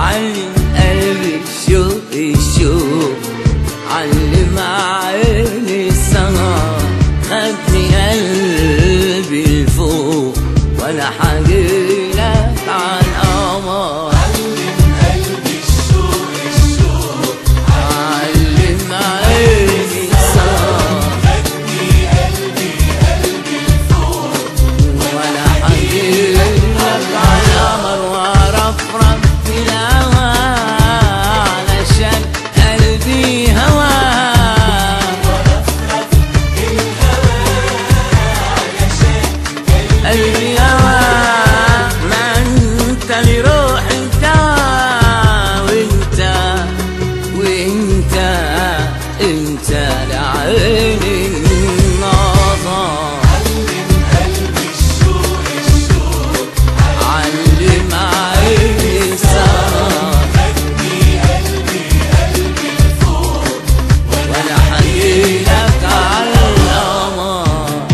علم قلبي الشوق الشوق علم عيني السهر خدني قلبي لفوق وانا حاجيلك على القمر علم عيني السهر وانا حاجيلك على القمر وارفرف في الهوا علشان قلبي هواك قلبي هواك ما انت لروح انت وانت وانت انت لعين النظر علم عيني السهر وانا حنينك على القمر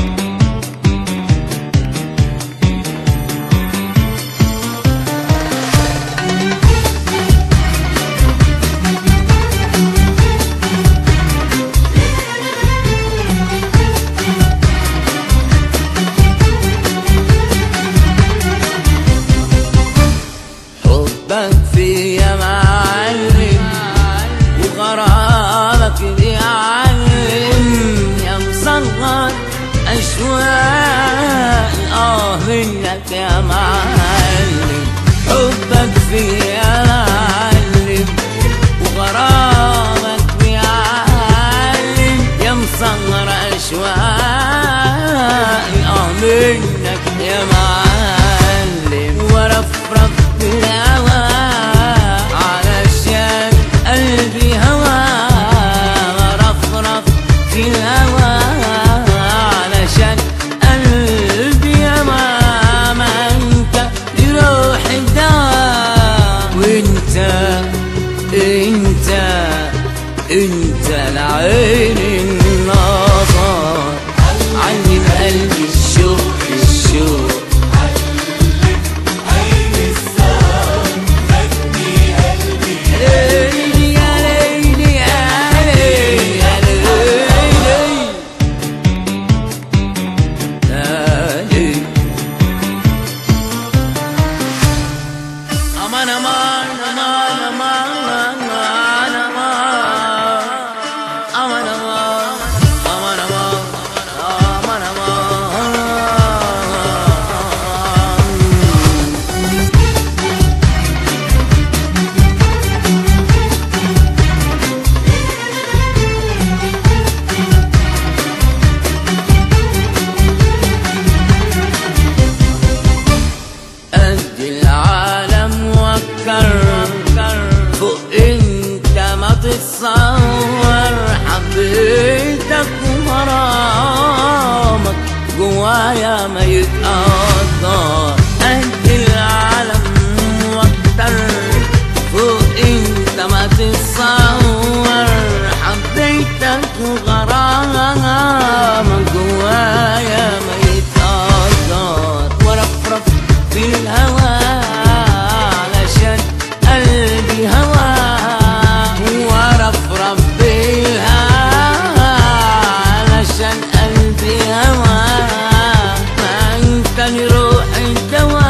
حبك فيا معلم وغرامك بيعلم يا مصغر أشواق آه منك يا معلم حبك فيا معلم وغرامك بيعلم يا مصغر أشواق آه منك يا معلم ورفرف بالهوى علشان قلبي هوى ورفرف في الهوى علشان قلبي هوى ما انت لروح الدواء وانت انت انت العين النظر علم قلبي الشوق الشوق ليلي يا ليلي يا ليلي يا ليلي يا ليلي أمان أمان أمان أمان أمان أمان أمان أمان أمان أمان أمان أمان قد العالم وكر فوق انت ما تتصور حبيتك ومرامك جوايا ما يتقدر قد العالم وكر فوق انت ما تتصور حبيتك وغرامك جوايا ما يتقدر ورفرف في الهوى علشان قلبي هوى ورفرف بالهوى علشان قلبي هوى ما انت لروح الدواء